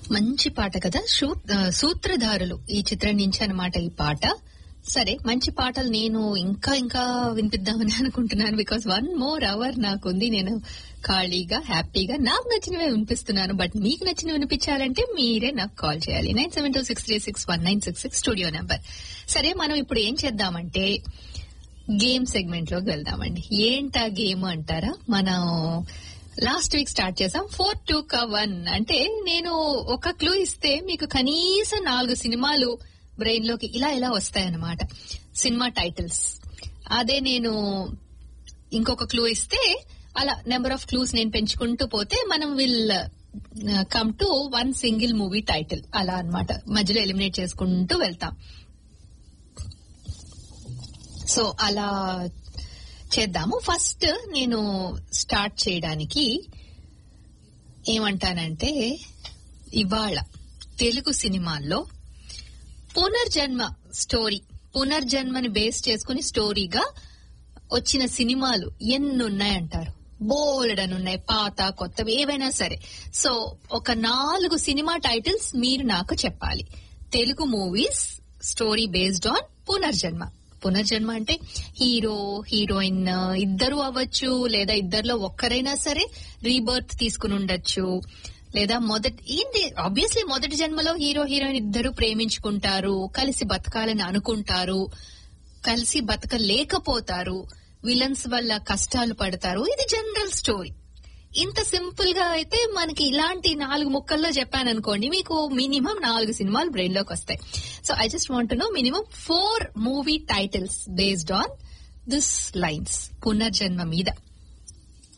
మంచి పాట కదా శూ- ఆ, సూత్రధారులు ఈ చిత్రం నుంచి అన్నమాట ఈ పాట సరే మంచి పాటలు నేను ఇంకా ఇంకా వినిపిద్దామని అనుకుంటున్నాను బికాస్ వన్ మోర్ అవర్ నాకుంది నేను ఖాళీగా హ్యాపీగా నాకు నచ్చినవే వినిపిస్తున్నాను బట్ మీకు నచ్చినవి వినిపించాలంటే మీరే నాకు కాల్ చేయాలి nine seven two six three six one nine six six studio number సరే మనం ఇప్పుడు ఏం చేద్దామంటే గేమ్ సెగ్మెంట్ లోకి వెళ్దామండి ఏంటా గేమ్ అంటారా మనం లాస్ట్ వీక్ స్టార్ట్ చేసాం ఫోర్ టూ క వన్ అంటే నేను ఒక క్లూ ఇస్తే మీకు కనీసం నాలుగు సినిమాలు బ్రెయిన్ లోకి ఇలా ఇలా వస్తాయన్నమాట సినిమా టైటిల్స్ అదే నేను ఇంకొక క్లూ ఇస్తే అలా నెంబర్ ఆఫ్ క్లూస్ నేను పెంచుకుంటూ పోతే మనం will come to one single movie title అలా అన్నమాట మధ్యలో ఎలిమినేట్ చేసుకుంటూ వెళ్తాం సో అలా చేద్దాము ఫస్ట్ నేను స్టార్ట్ చేయడానికి ఏమంటానంటే ఇవాళ తెలుగు సినిమాల్లో పునర్జన్మ స్టోరీ పునర్జన్మని బేస్ చేసుకుని స్టోరీగా వచ్చిన సినిమాలు ఎన్ని ఉన్నాయంటారు బోల్డ్ అని ఉన్నాయి పాత కొత్తవి ఏవైనా సరే సో ఒక నాలుగు సినిమా టైటిల్స్ మీరు నాకు చెప్పాలి Telugu movies story based on పునర్జన్మ పునర్జన్మ అంటే హీరో హీరోయిన్ ఇద్దరు అవ్వచ్చు లేదా ఇద్దరిలో ఒక్కరైనా సరే రీబర్త్ తీసుకుని ఉండొచ్చు లేదా మొదటి ఏంటి ఆబ్వియస్లీ మొదటి జన్మలో హీరో హీరోయిన్ ఇద్దరు ప్రేమించుకుంటారు కలిసి బతకాలని అనుకుంటారు కలిసి బతకలేకపోతారు విలన్స్ వల్ల కష్టాలు పడతారు ఇది జనరల్ స్టోరీ ఇంత సింపుల్ గా అయితే మనకి ఇలాంటి నాలుగు ముక్కల్లో చెప్పాను అనుకోండి మీకు మినిమం నాలుగు సినిమాలు బ్రెయిన్ లోకి వస్తాయి so I just want no minimum four movie titles based on this lines పునర్జన్మ మీద